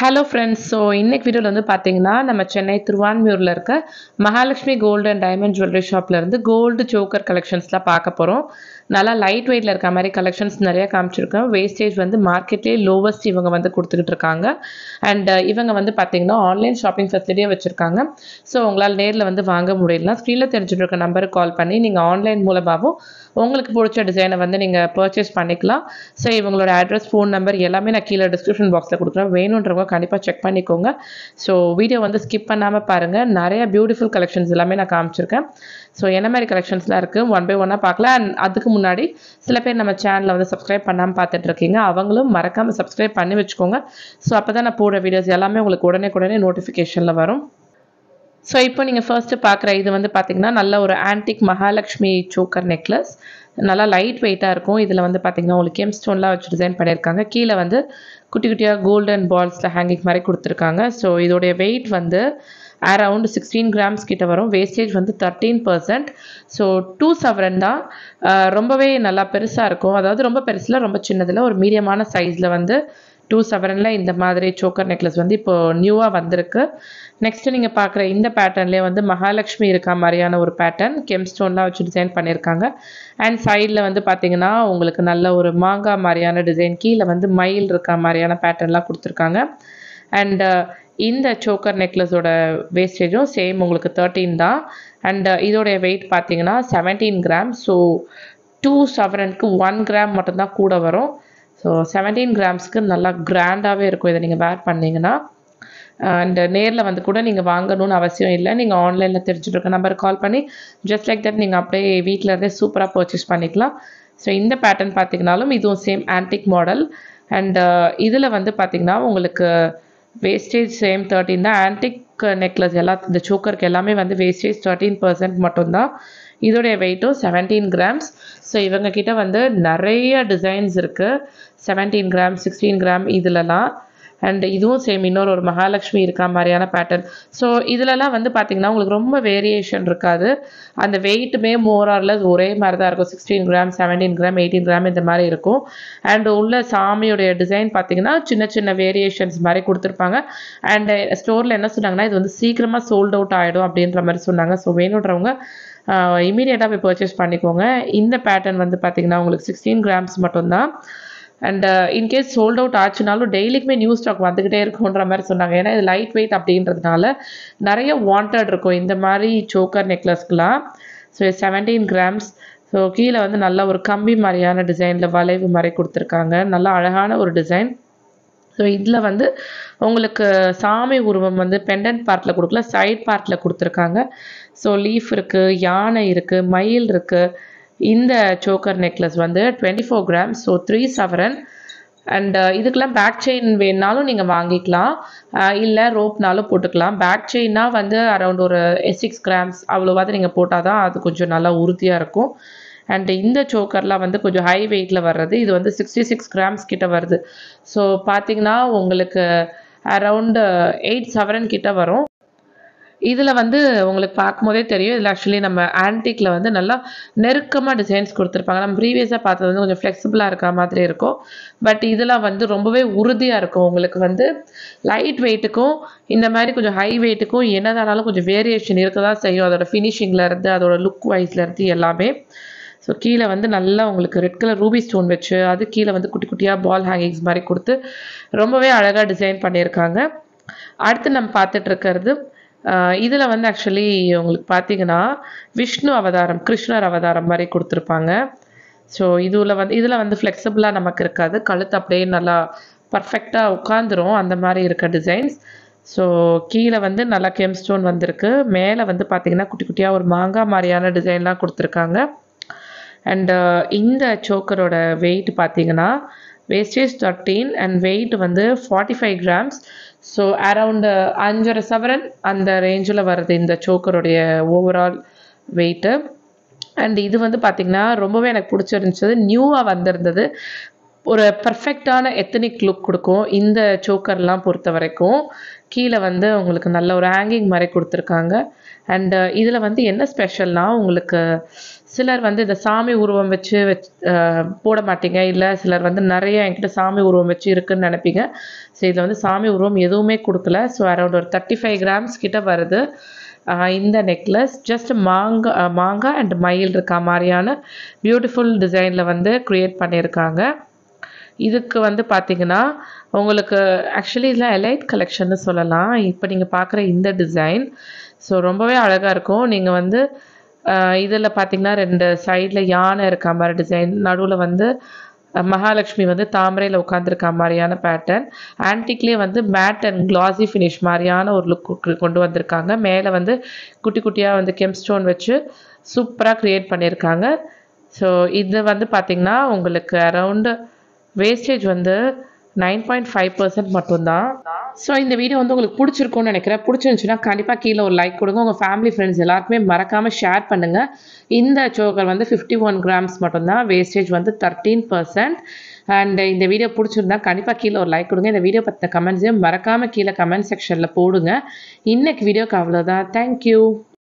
hello friends so இன்னைக்கு வீடியோவில் வந்து பார்த்தீங்கன்னா நம்ம சென்னை திருவான்மியூரில் இருக்க Mahalakshmi gold and diamond jewellery ஷாப்ல இருந்து கோல்டு சோக்கர் கலெக்ஷன்ஸ்லாம் பார்க்க போகிறோம் நல்லா லைட் வெயிட்டில் இருக்க மாதிரி கலெக்ஷன்ஸ் நிறைய காமிச்சிருக்கேன் வேஸ்டேஜ் வந்து மார்க்கெட்லேயே லோவஸ்ட் இவங்க வந்து கொடுத்துக்கிட்டு இருக்காங்க அண்ட் இவங்க வந்து பார்த்தீங்கன்னா ஆன்லைன் ஷாப்பிங் ஃபெசிலிட்டியும் வச்சுருக்காங்க ஸோ உங்களால் நேரில் வந்து வாங்க முடியலாம் ஸ்க்ரீனில் தெரிஞ்சுட்டு இருக்க நம்பருக்கு கால் பண்ணி நீங்கள் ஆன்லைன் மூலமாகவும் உங்களுக்கு பிடிச்ச டிசைனை வந்து நீங்கள் பர்ச்சேஸ் பண்ணிக்கலாம் ஸோ இவங்களோட அட்ரஸ் ஃபோன் நம்பர் எல்லாமே நான் கீழே டிஸ்கிரிப்ஷன் பாக்ஸில் கொடுக்குறேன் வேணுன்றவங்க கண்டிப்பாக செக் பண்ணிக்கோங்க ஸோ வீடியோ வந்து ஸ்கிப் பண்ணாமல் பாருங்கள் நிறைய பியூட்டிஃபுல் கலெக்ஷன்ஸ் எல்லாமே நான் காமிச்சிருக்கேன் ஸோ என்ன மாதிரி கலெக்ஷன்ஸ்லாம் இருக்குது ஒன் பை ஒன்னாக பார்க்கலாம் அண்ட் அதுக்கு முன்னாடி சில பேர் நம்ம சேனலை வந்து சப்ஸ்கிரைப் பண்ணாமல் பார்த்துட்டு இருக்கீங்க அவங்களும் மறக்காமல் சப்ஸ்கிரைப் பண்ணி வச்சுக்கோங்க ஸோ அப்போ தான் நான் போடுற வீடியோஸ் எல்லாமே உங்களுக்கு உடனே உடனே நோட்டிஃபிகேஷனில் வரும் ஸோ இப்போ நீங்கள் ஃபர்ஸ்ட்டு பார்க்குற இது வந்து பார்த்தீங்கன்னா நல்ல ஒரு ஆன்டிக் மகாலட்சுமி சோக்கர் நெக்லஸ் நல்லா லைட் வெயிட்டாக இருக்கும் இதில் வந்து பார்த்தீங்கன்னா உங்களுக்கு கெம் ஸ்டோன்லாம் வச்சு டிசைன் பண்ணியிருக்காங்க கீழே வந்து குட்டி குட்டியாக கோல்டன் பால்ஸில் ஹேங்கிங் மாதிரி கொடுத்துருக்காங்க ஸோ இதோடைய வெயிட் வந்து அரவுண்ட் சிக்ஸ்டீன் கிராம்ஸ் கிட்ட வரும் வேஸ்டேஜ் வந்து thirteen percent so two sovereign தான் ஆஹ் ரொம்பவே நல்லா பெருசாக இருக்கும் அதாவது ரொம்ப பெருசில் ரொம்ப சின்னதில் ஒரு மீடியமான சைஸில் வந்து டூ செவரனில் இந்த மாதிரி சோக்கர் நெக்லஸ் வந்து இப்போ நியூவாக வந்திருக்கு நெக்ஸ்ட்டு நீங்கள் பார்க்குற இந்த பேட்டர்ன்லேயே வந்து மகாலட்சுமி இருக்க மாதிரியான ஒரு பேட்டர்ன் கெம் ஸ்டோன்லாம் வச்சு டிசைன் பண்ணியிருக்காங்க அண்ட் சைடில் வந்து பார்த்தீங்கன்னா உங்களுக்கு நல்ல ஒரு மாங்காய் மாதிரியான டிசைன் கீழே வந்து மயில் இருக்க மாதிரியான பேட்டர்ன்லாம் கொடுத்துருக்காங்க அண்ட் இந்த சோக்கர் நெக்லஸோட வேஸ்டேஜும் சேம் உங்களுக்கு தேர்ட்டீன் தான் அண்ட் இதோடைய வெயிட் பார்த்தீங்கன்னா செவன்டீன் கிராம் ஸோ டூ செவரனுக்கு ஒன் கிராம் மட்டும்தான் கூட வரும் ஸோ செவன்டீன் கிராம்ஸ்க்கு நல்லா கிராண்டாகவே இருக்கும் இதை நீங்கள் வேர் பண்ணீங்கன்னா அண்ட் நேரில் வந்து கூட நீங்கள் வாங்கணும்னு அவசியம் இல்லை நீங்கள் ஆன்லைனில் தெரிஞ்சுட்டு இருக்க நம்பருக்கு கால் பண்ணி ஜஸ்ட் லைக் தட் நீங்கள் அப்படியே வீட்டில் இருந்தே சூப்பராக பர்ச்சேஸ் பண்ணிக்கலாம் ஸோ இந்த பேட்டர்ன் பார்த்தீங்கனாலும் இதுவும் சேம் ஆன்டிக் மாடல் அண்ட் இதில் வந்து பார்த்தீங்கன்னா உங்களுக்கு வேஸ்டேஜ் சேம் தேர்ட்டின் தான் ஆன்டிக் நெக்லஸ் எல்லா இந்த சோக்கருக்கு எல்லாமே வந்து வேஸ்டேஜ் தேர்ட்டீன் பர்சன்ட் மட்டும்தான் இதோடைய வெயிட்டும் செவன்டீன் கிராம்ஸ் ஸோ இவங்க கிட்ட வந்து நிறைய டிசைன்ஸ் இருக்குது செவன்டீன் கிராம் சிக்ஸ்டீன் கிராம் இதிலலாம் அண்ட் இதுவும் சேம் இன்னொரு ஒரு மகாலட்சுமி இருக்கா மாதிரியான பேட்டர்ன் ஸோ இதிலலாம் வந்து பார்த்தீங்கன்னா உங்களுக்கு ரொம்ப வேரியேஷன் இருக்காது அந்த வெயிட்டுமே மோரார்லஸ் ஒரே மாதிரி தான் இருக்கும் sixteen gram seventeen gram eighteen gram இந்த மாதிரி இருக்கும் அண்ட் உள்ள சாமியோடைய டிசைன் பார்த்தீங்கன்னா சின்ன சின்ன வேரியேஷன்ஸ் மாதிரி கொடுத்துருப்பாங்க அண்ட் ஸ்டோரில் என்ன சொன்னாங்கன்னா இது வந்து சீக்கிரமாக சோல்ட் அவுட் ஆகிடும் அப்படின்ற மாதிரி சொன்னாங்க ஸோ வேணுன்றவங்க இமீடியட்டாக போய் பர்ச்சேஸ் பண்ணிக்கோங்க இந்த பேட்டர்ன் வந்து பார்த்தீங்கன்னா உங்களுக்கு சிக்ஸ்டீன் கிராம்ஸ் மட்டும்தான் அண்ட் இன்கேஸ் சோல்ட் அவுட் ஆச்சுனாலும் டெய்லிக்குமே நியூ ஸ்டாக் வந்துக்கிட்டே இருக்குன்ற மாதிரி சொன்னாங்க ஏன்னா இது லைட் வெயிட் அப்படின்றதுனால நிறைய வாண்டட் இருக்கும் இந்த மாதிரி சோக்கர் நெக்லஸ்க்கெலாம் ஸோ செவன்டீன் கிராம்ஸ் ஸோ கீழே வந்து நல்ல ஒரு கம்பி மாதிரியான டிசைனில் வளைவு மாதிரி கொடுத்துருக்காங்க நல்ல அழகான ஒரு டிசைன் ஸோ இதில் வந்து உங்களுக்கு சாமி உருவம் வந்து பெண்டன்ட் பார்ட்டில் கொடுக்கல சைட் பார்ட்டில் கொடுத்துருக்காங்க ஸோ லீஃப் இருக்குது யானை இருக்குது மயில் இருக்குது இந்த சோக்கர் நெக்லஸ் வந்து twenty four gram so three sovereign and இதுக்கெல்லாம் பேக் செயின் வேணுனாலும் நீங்கள் வாங்கிக்கலாம் இல்லை ரோப்னாலும் போட்டுக்கலாம் பேக் செயின்னா வந்து அரௌண்ட் ஒரு சிக்ஸ் கிராம்ஸ் அவ்வளோவாது நீங்கள் போட்டால் தான் அது கொஞ்சம் நல்லா உறுதியாக இருக்கும் அண்ட் இந்த சோக்கர்லாம் வந்து கொஞ்சம் ஹை வெயிட்டில் வர்றது இது வந்து சிக்ஸ்டி சிக்ஸ் கிராம்ஸ் கிட்ட வருது ஸோ பார்த்தீங்கன்னா உங்களுக்கு அரவுண்டு எயிட் செவரன் கிட்ட வரும் இதில் வந்து உங்களுக்கு பார்க்கும்போதே தெரியும் இதில் ஆக்சுவலி நம்ம ஆன்டிக்கில் வந்து நல்லா நெருக்கமாக டிசைன்ஸ் கொடுத்துருப்பாங்க நம்ம ப்ரீவியஸாக பார்த்தது வந்து கொஞ்சம் ஃப்ளெக்சிபிளாக இருக்க மாதிரி இருக்கும் பட் இதில் வந்து ரொம்பவே உறுதியாக இருக்கும் உங்களுக்கு வந்து லைட் வெயிட்டுக்கும் இந்த மாதிரி கொஞ்சம் ஹை வெயிட்டுக்கும் என்னதானாலும் கொஞ்சம் வேரியேஷன் இருக்க தான் செய்யும் அதோட ஃபினிஷிங்கில் இருந்து அதோட லுக் வைஸில் இருந்து எல்லாமே ஸோ கீழே வந்து நல்லா உங்களுக்கு ரெட் கலர் ரூபி ஸ்டோன் வச்சு அது கீழே வந்து குட்டி குட்டியாக பால் ஹேங்கிங்ஸ் மாதிரி கொடுத்து ரொம்பவே அழகாக டிசைன் பண்ணியிருக்காங்க அடுத்து நம்ம பார்த்துட்டு இருக்கிறது இதில் வந்து ஆக்சுவலி உங்களுக்கு பார்த்தீங்கன்னா விஷ்ணு அவதாரம் கிருஷ்ணர் அவதாரம் மாதிரி கொடுத்துருப்பாங்க ஸோ இதில் வந்து இதில் வந்து ஃப்ளெக்சிபிளாக நமக்கு இருக்காது கழுத்து அப்படியே நல்லா பர்ஃபெக்டாக உட்காந்துரும் அந்த மாதிரி இருக்க டிசைன்ஸ் ஸோ கீழே வந்து நல்லா கெம் ஸ்டோன் வந்திருக்கு மேலே வந்து பார்த்தீங்கன்னா குட்டி குட்டியாக ஒரு மாங்காய் மாதிரியான டிசைன்லாம் கொடுத்துருக்காங்க அண்டு இந்த சோக்கரோட வெயிட் பார்த்தீங்கன்னா வேஸ்டேஜ் தேர்ட்டீன் அண்ட் வெயிட் வந்து forty five grams so around அஞ்சரை சவரன் அந்த ரேஞ்சில் வருது இந்த சோக்கருடைய ஓவரால் வெயிட்டு அண்ட் இது வந்து பார்த்திங்கன்னா ரொம்பவே எனக்கு பிடிச்சிருந்துச்சது நியூவாக வந்திருந்தது ஒரு பர்ஃபெக்டான எத்தனிக் லுக் கொடுக்கும் இந்த சோக்கர்லாம் பொறுத்த வரைக்கும் கீழே வந்து உங்களுக்கு நல்ல ஒரு ஹேங்கிங் மாதிரி கொடுத்துருக்காங்க அண்டு இதில் வந்து என்ன ஸ்பெஷல்னா உங்களுக்கு சிலர் வந்து இந்த சாமி உருவம் வச்சு வச் அஹ், போட மாட்டீங்க இல்லை சிலர் வந்து நிறைய என்கிட்ட சாமி உருவம் வச்சு இருக்குன்னு நினைப்பீங்க ஸோ இதில் வந்து சாமி உருவம் எதுவுமே கொடுக்கல ஸோ அரௌண்ட் ஒரு தேர்ட்டி ஃபைவ் கிராம்ஸ் கிட்ட வருது ஆஹ் இந்த நெக்லஸ் ஜஸ்ட் மாங்கா மாங்காய் அண்ட் மயில் இருக்கா மாதிரியான பியூட்டிஃபுல் டிசைனில் வந்து க்ரியேட் பண்ணியிருக்காங்க இதுக்கு வந்து பார்த்தீங்கன்னா உங்களுக்கு ஆக்சுவலி இதெல்லாம் எலைட் கலெக்ஷன்னு சொல்லலாம் இப்போ நீங்கள் பார்க்குற இந்த டிசைன் ஸோ ரொம்பவே அழகாக இருக்கும் நீங்கள் வந்து இதில் பார்த்தீங்கன்னா ரெண்டு சைடில் யானை இருக்க மாதிரி டிசைன் நடுவில் வந்து அஹ், மகாலட்சுமி வந்து தாமரையில் உட்காந்துருக்க மாதிரியான பேட்டர்ன் ஆன்டிக்லேயே வந்து மேட் அண்ட் கிளாசி ஃபினிஷ் மாதிரியான ஒரு லுக் கொண்டு வந்திருக்காங்க மேலே வந்து குட்டி குட்டியாக வந்து கெம் ஸ்டோன் வச்சு சூப்பராக க்ரியேட் பண்ணியிருக்காங்க ஸோ இது வந்து பார்த்திங்கன்னா உங்களுக்கு அரவுண்டு வேஸ்டேஜ் வந்து நைன் பாயிண்ட் ஃபைவ் பர்சன்ட் மட்டும்தான் ஸோ இந்த வீடியோ வந்து உங்களுக்கு பிடிச்சிருக்கும்னு நினைக்கிறேன் பிடிச்சிருந்துச்சுன்னா கண்டிப்பாக கீழே ஒரு லைக் கொடுங்க உங்கள் ஃபேமிலி ஃப்ரெண்ட்ஸ் எல்லாருக்குமே மறக்காமல் ஷேர் பண்ணுங்கள் இந்த சோக்கர் வந்து ஃபிஃப்டி ஒன் கிராம்ஸ் மட்டும்தான் வேஸ்டேஜ் வந்து தேர்ட்டீன் பர்சன்ட் அண்ட் இந்த வீடியோ பிடிச்சிருந்தா கண்டிப்பாக கீழே ஒரு லைக் கொடுங்க இந்த வீடியோ பற்றின கமெண்ட்ஸையும் மறக்காமல் கீழே கமெண்ட் செக்ஷனில் போடுங்க இன்னைக்கு வீடியோக்கு அவ்வளோதான் தேங்க்யூ